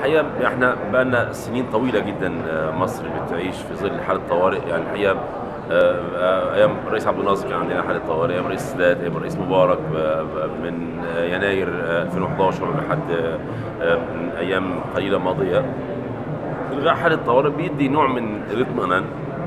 الحقيقه احنا بقالنا سنين طويله جدا مصر بتعيش في ظل حاله طوارئ يعني الحقيقه ايام الرئيس عبد الناصر كان عندنا حاله طوارئ ايام الرئيس السادات ايام الرئيس مبارك من يناير 2011 لحد من ايام قليله ماضيه الغاء حاله الطوارئ بيدي نوع من الاطمئنان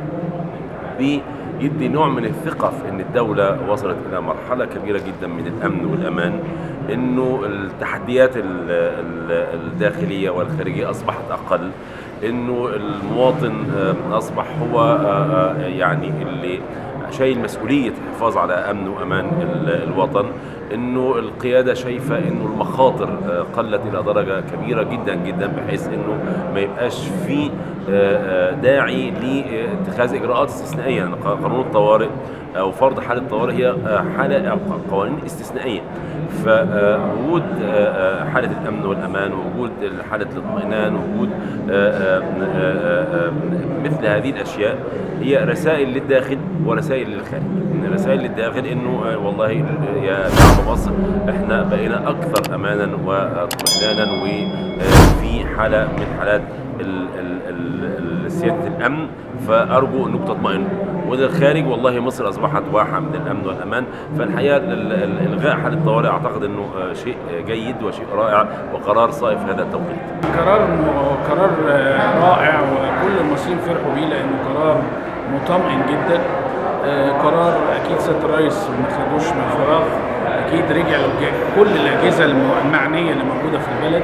بيدي نوع من الثقه في ان الدوله وصلت الى مرحله كبيره جدا من الامن والامان انه التحديات الداخليه والخارجيه اصبحت اقل انه المواطن اصبح هو يعني اللي شايل مسؤوليه الحفاظ على امن وامان الوطن انه القياده شايفه انه المخاطر قلت الى درجه كبيره جدا جدا بحيث انه ما يبقاش في داعي لاتخاذ اجراءات استثنائيه يعني قانون الطوارئ او فرض حاله طوارئ هي حاله او قوانين استثنائيه فوجود حاله الامن والامان ووجود حاله الاطمئنان ووجود مثل هذه الاشياء هي رسائل للداخل ورسائل للخارج رسائل للداخل انه والله يا شعب مصر احنا بقينا اكثر امانا واطمئنانا وفي حاله من حالات سياده الامن فارجو انكم تطمئنوا وللخارج والله مصر اصبحت واحه من الامن والامان فالحقيقه الغاء حاله الطوارئ اعتقد انه شيء جيد وشيء رائع وقرار صائب في هذا التوقيت. قرار قرار رائع وكل المصريين فرحوا بيه لانه قرار مطمئن جدا قرار اكيد سياده الرئيس ما خدوش من فراغ اكيد رجع كل الاجهزه المعنيه اللي موجوده في البلد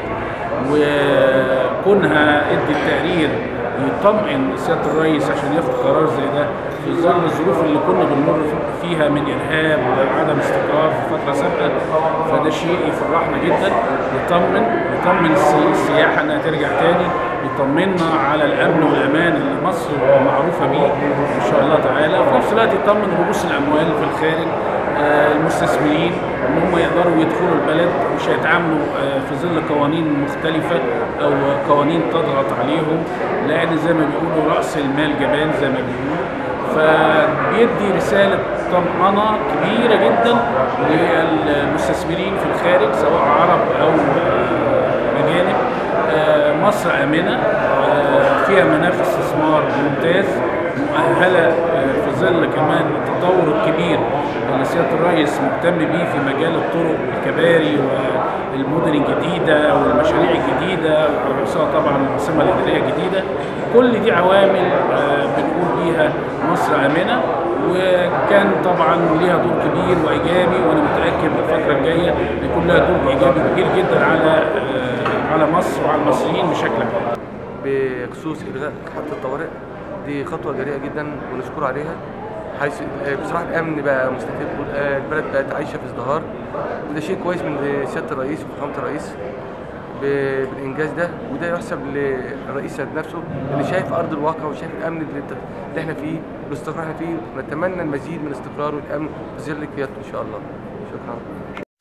وكونها ادي التقرير يطمئن سياده الرئيس عشان ياخد قرار زي ده في ظل الظروف اللي كنا بنمر فيها من ارهاب وعدم استقرار في فتره سابقه فده شيء يفرحنا جدا يطمن يطمن السياحه انها ترجع تاني يطمنا على الامن والامان اللي مصر معروفه بيه ان شاء الله تعالى وفي نفس الوقت يطمن رؤوس الاموال في الخارج المستثمرين ان هم يقدروا يدخلوا البلد مش هيتعاملوا في ظل قوانين مختلفه او قوانين تضغط عليهم لان زي ما بيقولوا راس المال جبان زي ما بيقولوا فبيدي رساله طمأنة كبيرة جدا للمستثمرين في الخارج سواء عرب أو أجانب مصر آمنة فيها مناخ استثمار ممتاز مؤهلة في ظل كمان التطور الكبير اللي سيادة الرئيس مهتم بيه في مجال الطرق الكباري والمدن الجديدة والمشاريع الجديدة ورئيسها طبعا العاصمة الإدارية الجديدة كل دي عوامل بنقول بيها مصر آمنة وكان طبعا ليها دور كبير وايجابي وانا متاكد الفتره الجايه يكون لها دور ايجابي كبير جدا على على مصر وعلى المصريين بشكل عام. بخصوص الغاء حاله الطوارئ دي خطوه جريئه جدا ونشكر عليها حيث بصراحه الامن بقى مستتب البلد بقت عايشه في ازدهار وده شيء كويس من سياده الرئيس وفخامه الرئيس بالانجاز ده وده يحسب للرئيس نفسه اللي شايف ارض الواقع وشايف الامن اللي, اللي احنا فيه والاستقرار احنا فيه نتمنى المزيد من الاستقرار والامن في ظل قيادته ان شاء الله شكرا